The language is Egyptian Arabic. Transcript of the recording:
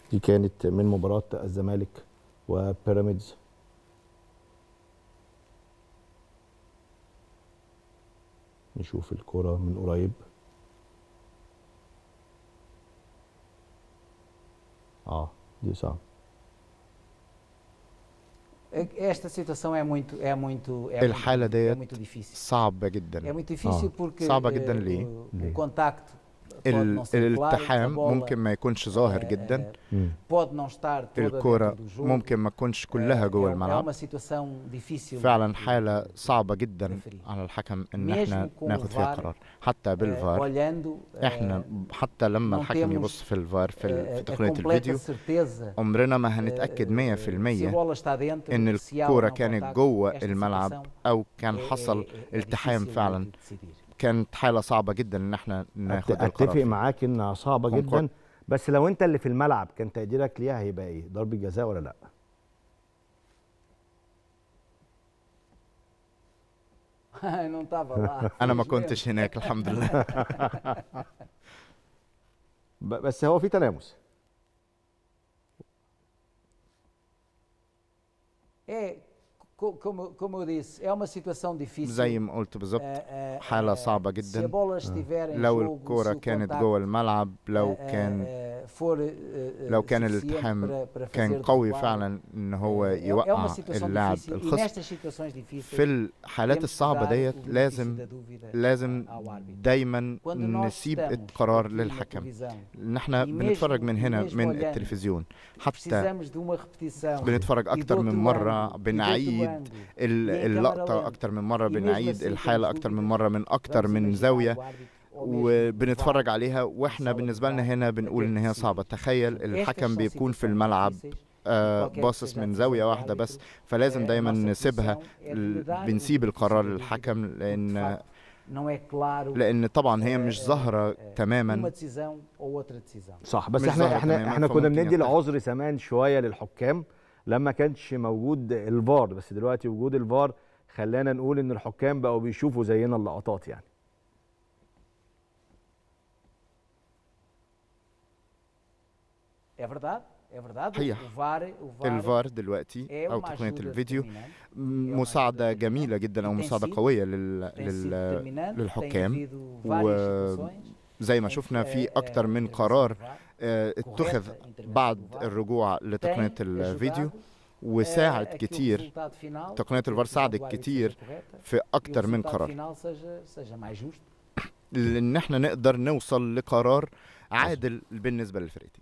دي كانت من مباراة الزمالك وبيراميدز نشوف الكرة من قريب اه دي صعب Esta situação é muito é muito é الحالة muito, é ديت muito difícil. صعبة É جدا muito difícil Ah. porque صعبة eh, جدا ليه؟ o, ليه؟ o contacto pode ال- não ser claro, a الالتحام bola, ممكن ما يكونش ظاهر eh, جدا eh, مم. pode não estar toda الكرة dentro do jogo. ممكن ما تكونش كلها Eh, جوه é, é الملعب uma situação difícil فعلا de- حالة de- صعبة جدا preferir. على الحكم ان Mesmo احنا com ناخد فيها الفار، قرار حتى eh, بالفار olhando eh, احنا حتى لما não الحكم temos, يبص في الفار في, ال- في eh, a تقنية completa الفيديو certeza عمرنا ما eh, هنتأكد eh, مية في se a المية bola está dentro, ان se há ou الكورة não كانت contacto, جوه esta الملعب situação او كان é- حصل é- é- é التحام difícil فعلا de decidir. كانت حالة صعبة جدا ان احنا ناخد أت- القرار اتفق فيها. معاك انها صعبة كونكورد. جدا بس لو انت اللي في الملعب كان تقديرك ليها هيبقى ايه ضربة جزاء ولا لا não estava lá. انا ما felizmente. كنتش هناك الحمد لله ب- بس هو في تلامس É, co- como, como eu disse, é uma situação difícil. زي ما قلت بالظبط Eh, eh, حالة eh, صعبة Se a جدا bola estiver em لو jogo, se الكورة o كانت contacto, جوه الملعب لو eh, كان eh, for, eh, eh, لو كان suficiente الالتحام para- para كان fazer قوي derrubar, فعلا ان هو eh, é- é uma يوقع situação اللاعب difícil. E الخصم nestas situações difíceis, في الحالات temos que الصعبة dar ديت o benefício لازم da dúvida لازم ao árbitro. دايما Quando nós نسيب estamos القرار aqui na للحكم televisão ان احنا e بنتفرج mesmo- من e هنا mesmo من olhando, التلفزيون حتى precisamos de uma repetição بنتفرج e de اكتر من outro مرة ângulo, e de outro بنعيد ângulo. ال- e em câmera اللقطة lenta. اكتر من مرة E mesmo بنعيد assim الحالة temos اكتر من dúvidas. مرة من اكتر Vamos من imaginar زاوية o árbitro, ou mesmo o وبنتفرج VAR. عليها واحنا صالة بالنسبة لنا الفار هنا بنقول ان هي poder صعبة decidir. تخيل Estas الحكم são بيكون في situações الملعب difíceis. آه، qualquer que باصص seja a من decisão زاوية do واحدة árbitro, بس فلازم eh, دايما a nossa نسيبها função é de ال- lhe dar o بنسيب benefício القرار da dúvida, للحكم porque de لان facto não é claro لان طبعا هي eh, مش eh, ظاهرة eh, uma تماما decisão ou outra decisão. صح بس مش احنا ظاهرة احنا تماماً، احنا كنا فممكن بندي يتخذ. العذر زمان شويه للحكام لما كانش موجود الفار بس دلوقتي وجود الفار خلانا نقول ان الحكام بقوا بيشوفوا زينا اللقطات يعني É verdade, é verdade. هي. O VAR, o VAR الفار دلوقتي é او uma تقنية ajuda الفيديو determinante, مساعدة جميلة جدا او tem مساعدة sido- قوية لل... tem sido لل... determinante, tem للحكام havido و- várias situações زي ما em que شفنا a- في a اكتر من intervenção قرار do VAR آه، اتخذ correta, a intervenção بعد do VAR الرجوع لتقنية tem الفيديو ajudado, وساعد eh, a que o كتير resultado final, تقنية que o الفار decisão ساعدت do árbitro كتير seja correta في e o اكتر من resultado قرار final seja, seja mais justo. لان احنا نقدر نوصل لقرار عادل بالنسبة للفرقتين